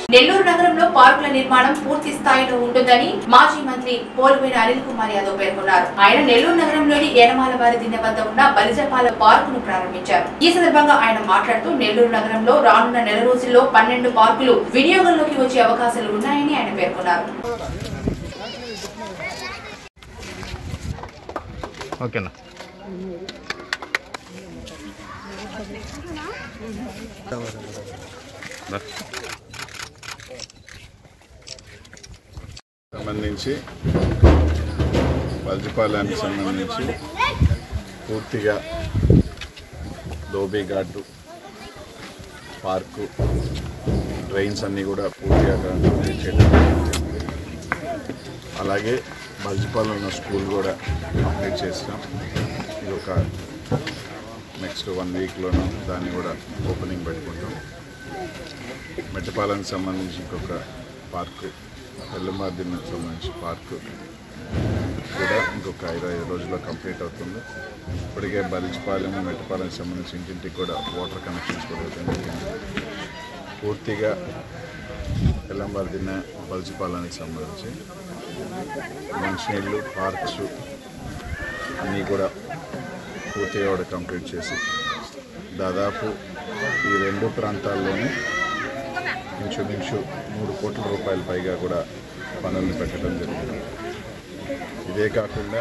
నెల్లూరు నగరంలో పార్కుల నిర్మాణం పూర్తి స్థాయిలో ఉంటుందని మాజీ మంత్రి పోల్వేని అనిల్ కుమార్ యాదవ్ పేర్కొన్నారు ఆయన నెల్లూరు నగరంలోని ఏనమాల వారి దిన్నె వద్ద ఉన్న బలిజపాల పార్కును ప్రారంభించారు ఈ సందర్భంగా ఆయన మాట్లాడుతూ నెల్లూరు నగరంలో రానున్న నెల రోజుల్లో పన్నెండు పార్కులు వినియోగంలోకి వచ్చే అవకాశాలు ఉన్నాయని ఆయన పేర్కొన్నారు ఓకేనా రా. సంబంధించి వజ్రపాలయానికి సంబంధించి పూర్తిగా ధోబీ ఘాటు పార్కు ట్రైన్స్ అన్నీ కూడా పూర్తిగా కంప్లీట్ చేయడం జరిగింది. అలాగే బల్జిపాలెం ఉన్న స్కూల్ కూడా కంప్లీట్ చేసినాం ఇది ఒక నెక్స్ట్ వన్ వీక్లోనూ దాన్ని కూడా ఓపెనింగ్ పెట్టుకుంటాం మెట్టపాలెంకి సంబంధించి ఇంకొక పార్కు ఎల్లమార్దిన్నకు సంబంధించి పార్కు కూడా ఇంకొక ఇరవై ఐదు రోజుల్లో కంప్లీట్ అవుతుంది ఇప్పటికే బలిజిపాలెం మెట్టపాలెంకి సంబంధించి ఇంటింటికి కూడా వాటర్ కనెక్షన్స్ కూడా ఇవ్వడం జరిగింది పూర్తిగా ఎల్లంబార్దిన్న బలిజిపాలెంకి సంబంధించి మంచినీళ్ళు పార్క్స్ అన్నీ కూడా పూర్తిగా కూడా కంప్లీట్ చేసి దాదాపు ఈ రెండు ప్రాంతాల్లోనే ఇంచుమించు మూడు కోట్ల రూపాయల పైగా కూడా పనులను పెట్టడం జరిగింది ఇదే కాకుండా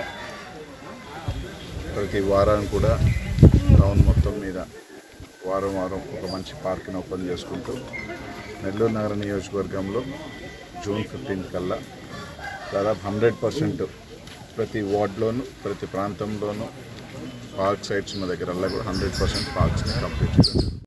ప్రతి వారం కూడా టౌన్ మొత్తం మీద వారం వారం ఒక మంచి పార్క్ని ఓపెన్ చేసుకుంటూ నెల్లూరు నగర నియోజకవర్గంలో జూన్ ఫిఫ్టీన్త్ కల్లా దాదాపు హండ్రెడ్ పర్సెంట్ ప్రతి వార్డ్లోనూ ప్రతి ప్రాంతంలోనూ పార్క్ సైట్స్ ఉన్న దగ్గర కూడా హండ్రెడ్ పర్సెంట్ పార్క్స్ని కంప్లీట్ చేయడం జరుగుతుంది.